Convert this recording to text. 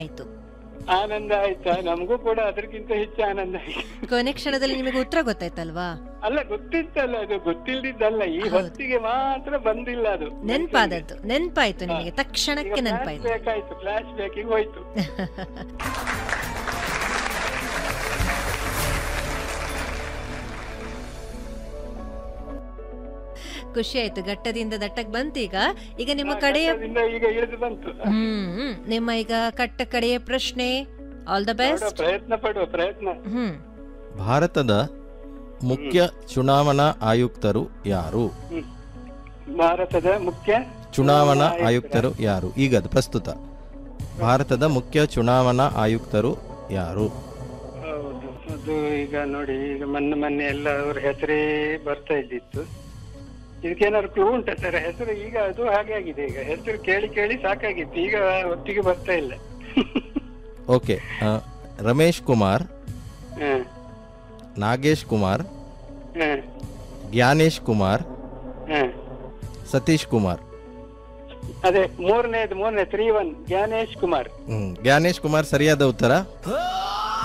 ಆಯ್ತು ಆನಂದ ಆಯ್ತಾ ನಮಗೂ ಕೂಡ ಅದಕ್ಕಿಂತ ಹೆಚ್ಚು ಆನಂದ ಆಯ್ತು ಕೊನೆ ಕ್ಷಣದಲ್ಲಿ ನಿಮಗೆ ಉತ್ತರ ಗೊತ್ತಾಯ್ತಲ್ವಾ ಅಲ್ಲ ಗೊತ್ತಿತ್ತಲ್ಲ ಅದು ಗೊತ್ತಿಲ್ದಿದ್ದಲ್ಲ ಈ ಹೌದು. ಹೊತ್ತಿಗೆ ಮಾತ್ರ ಬಂದಿಲ್ಲ ಅದು ನೆನ್ಪಾದದ್ದು ನೆನ್ಪಾಯ್ತು ನಿಮಗೆ ತಕ್ಷಣಕ್ಕೆ ನೆನ್ಪಾಯ್ತು ಬೇಕಾಯ್ತು ಫ್ಲಾಶ್ ಬ್ಯಾಕಿಗೆ ಹೋಯ್ತು ಖುಷಿ ಆಯ್ತು ಘಟ್ಟದಿಂದ ದಟ್ಟಕ್ಕೆ ಬಂತು ಈಗ ಈಗ ನಿಮ್ಮ ಕಡೆಯ ಘಟ್ಟದಿಂದ ಈಗ ಇಳಿದು ಬಂತು ಹ್ಮ್ ಹ್ಮ್. ನಿಮ್ಮ ಈಗ ಕಟ್ಟ ಕಡೆಯ ಪ್ರಶ್ನೆ ಆಲ್ ದ ನೋಡುವ, ಬೆಸ್ಟ್ ಪ್ರಯತ್ನ ಪಡುವ ಪ್ರಯತ್ನ ಹ್ಮ್ ಭಾರತದ ಮುಖ್ಯ ಚುನಾವಣಾ ಆಯುಕ್ತರು ಯಾರು ಹ್ಮ್. ಭಾರತದ ಮುಖ್ಯ ಚುನಾವಣಾ ಆಯುಕ್ತರು ಯಾರು ಈಗ ಅದು ಪ್ರಸ್ತುತ ಭಾರತದ ಮುಖ್ಯ ಚುನಾವಣಾ ಆಯುಕ್ತರು ಯಾರು ಹೌದು ಅದು ಈಗ ನೋಡಿ ಈಗ ಮೊನ್ನೆ ಮೊನ್ನೆ ಎಲ್ಲ ಅವ್ರ ಹೆಸರೇ ಬರ್ತಾ ಇದ್ದಿತ್ತು ಇದಕ್ಕೇನಾದ್ರು ಕ್ಲೂ ಉಂಟಾ ಸರ್ ಹೆಸರು ಈಗ ಅದು ಹಾಗೆ ಆಗಿದೆ ಈಗ ಹೆಸರು ಕೇಳಿ ಕೇಳಿ ಸಾಕಾಗಿತ್ತು ಈಗ ಒಟ್ಟಿಗೆ ಬರ್ತಾ ಇಲ್ಲ ಓಕೆ ಆ, ರಮೇಶ್ ಕುಮಾರ್ ಹ, ನಾಗೇಶ್ ಕುಮಾರ್ ಹ, ಜ್ಞಾನೇಶ್ ಕುಮಾರ್ ಹ. ಸತೀಶ್ ಕುಮಾರ್ ಅದೇ ಮೂರನೇದು ಮೂರನೇ ತ್ರೀ ಒನ್ ಜ್ಞಾನೇಶ್ ಕುಮಾರ್ ಹ್ಮ್ ಜ್ಞಾನೇಶ್ ಕುಮಾರ್ ಸರಿಯಾದ ಉತ್ತರ